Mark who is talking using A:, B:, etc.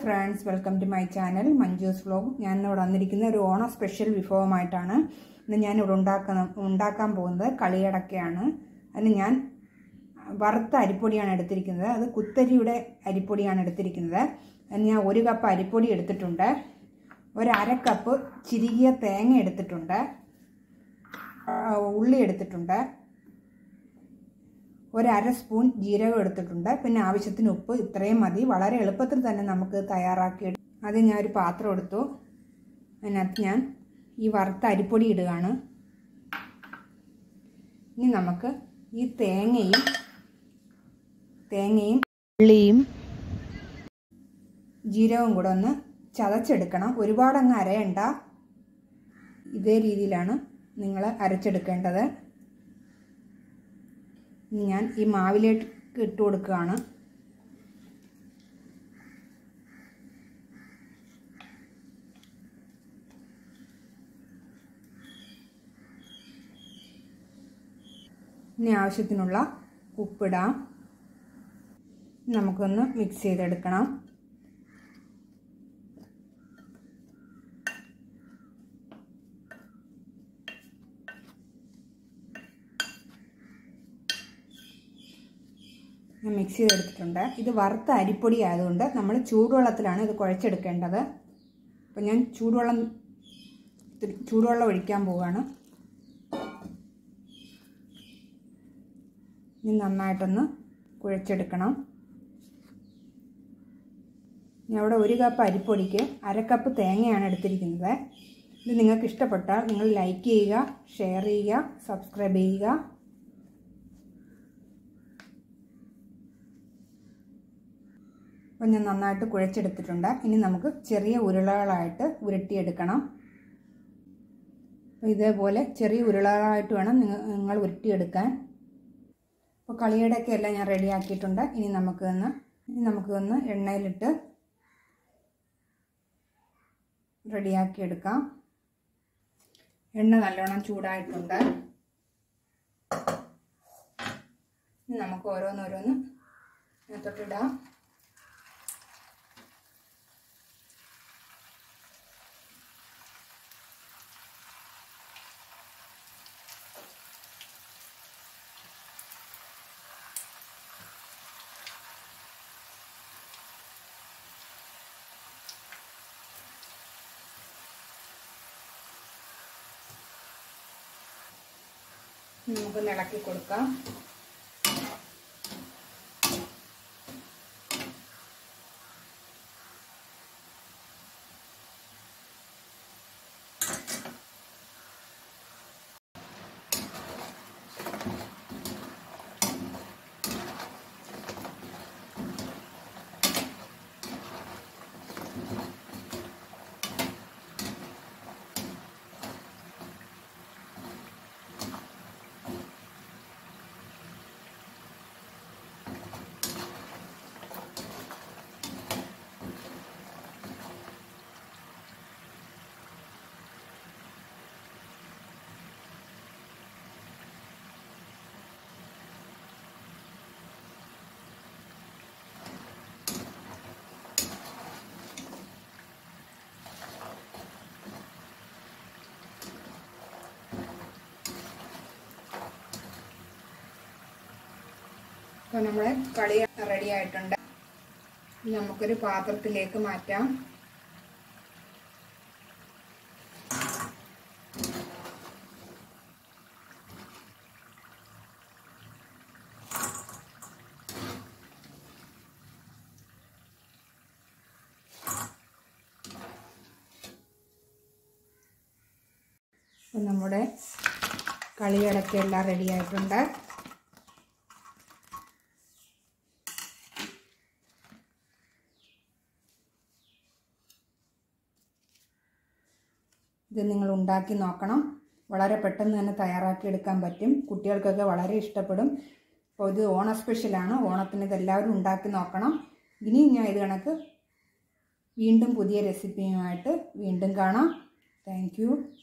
A: friends welcome to my channel Manju's vlog ഞാൻ ഇവിടെ വന്നിരിക്കുന്ന ഒരു ഓണ സ്പെഷ്യൽ വിഭവമായിട്ടാണ് ഇന്ന് ഞാൻ ഇവിടെ ഉണ്ടാക്കുന്ന ഉണ്ടാക്കാൻ പോകുന്നത് കളിയടക്കയാണ് അതിന് ഞാൻ വറുത്ത അരിപ്പൊടിയാണ് എടുത്തിരിക്കുന്നത് അത് കുത്തരിയുടെ അരിപ്പൊടിയാണ് എടുത്തിരിക്കുന്നത് അതിന് ഞാൻ ഒരു കപ്പ് അരിപ്പൊടി എടുത്തിട്ടുണ്ട് ഒരു അര കപ്പ് ചിരികിയ തേങ്ങ എടുത്തിട്ടുണ്ട് ആ, ഉള്ളി എടുത്തിട്ടുണ്ട് ഒരു അര സ്പൂൺ ജീരകം എടുത്തിട്ടുണ്ട് പിന്നെ ആവശ്യത്തിന് ഉപ്പ് ഇത്രയും മതി വളരെ എളുപ്പത്തിൽ തന്നെ നമുക്ക് തയ്യാറാക്കി എടു- അത് ഞാൻ ഒരു പാത്രം എടുത്തു അതിനകത്ത് ഞാൻ ഈ വറുത്ത അരിപ്പൊടി ഇടുകയാണ് ഇനി നമുക്ക് ഈ തേങ്ങയും തേങ്ങയും ഉള്ളിയും ജീരകവും കൂടെ ഒന്ന് ചതച്ചെടുക്കണം ഒരുപാട് അങ്ങ് അരയണ്ട ഇതേ രീതിയിലാണ് നിങ്ങൾ അരച്ചെടുക്കേണ്ടത് ഇനി ഞാൻ ഈ മാവിലേക്ക് ഇട്ട് കൊടുക്കുകയാണ് ഇനി ആവശ്യത്തിനുള്ള ഉപ്പിടാം നമുക്കൊന്ന് മിക്സ് ചെയ്തെടുക്കണം ഞാൻ മിക്സ് ചെയ്തെടുത്തിട്ടുണ്ട് ഇത് വറുത്ത അരിപ്പൊടി ആയതുകൊണ്ട് നമ്മൾ ചൂടുവെള്ളത്തിലാണ് ഇത് കുഴച്ചെടുക്കേണ്ടത് അപ്പം ഞാൻ ചൂടുവെള്ളം ഇത്തിരി ചൂടുവെള്ളം ഒഴിക്കാൻ പോവുകയാണ് ഇനി നന്നായിട്ടൊന്ന് കുഴച്ചെടുക്കണം ഞാൻ ഇവിടെ ഒരു കപ്പ് അരിപ്പൊടിക്ക് അര കപ്പ് തേങ്ങയാണ് എടുത്തിരിക്കുന്നത് ഇത് നിങ്ങൾക്ക് ഇഷ്ടപ്പെട്ടാൽ നിങ്ങൾ ലൈക്ക് ചെയ്യുക ഷെയർ ചെയ്യുക സബ്സ്ക്രൈബ് ചെയ്യുക അപ്പം ഞാൻ നന്നായിട്ട് കുഴച്ചെടുത്തിട്ടുണ്ട് ഇനി നമുക്ക് ചെറിയ ഉരുളകളായിട്ട് ഉരുട്ടിയെടുക്കണം അപ്പോൾ ഇതേപോലെ ചെറിയ ഉരുളകളായിട്ട് വേണം നിങ്ങൾ നിങ്ങൾ ഉരുട്ടിയെടുക്കാൻ അപ്പോൾ കളിയുടെയൊക്കെ എല്ലാം ഞാൻ റെഡിയാക്കിയിട്ടുണ്ട് ഇനി നമുക്ക് ഒന്ന് ഇനി നമുക്ക് ഒന്ന് എണ്ണയിലിട്ട് റെഡിയാക്കി എടുക്കാം എണ്ണ നല്ലോണം ചൂടായിട്ടുണ്ട് ഇനി നമുക്ക് ഓരോന്നോരോന്ന് തൊട്ടിടാം നമുക്ക് ഇളക്കി കൊടുക്കാം അപ്പോൾ നമ്മുടെ കളി റെഡി ആയിട്ടുണ്ട് ഇനി നമുക്കൊരു പാത്രത്തിലേക്ക് മാറ്റാം അപ്പം നമ്മുടെ കളികളൊക്കെ എല്ലാം റെഡി ആയിട്ടുണ്ട് ഇത് നിങ്ങൾ ഉണ്ടാക്കി നോക്കണം വളരെ പെട്ടെന്ന് തന്നെ തയ്യാറാക്കി എടുക്കാൻ പറ്റും കുട്ടികൾക്കൊക്കെ വളരെ ഇഷ്ടപ്പെടും അപ്പോൾ ഇത് ഓണ സ്പെഷ്യലാണ് ഓണത്തിന് ഇത് എല്ലാവരും ഉണ്ടാക്കി നോക്കണം ഇനിയും ഞാൻ ഇത് കണക്ക് വീണ്ടും പുതിയ റെസിപ്പിയുമായിട്ട് വീണ്ടും കാണാം താങ്ക്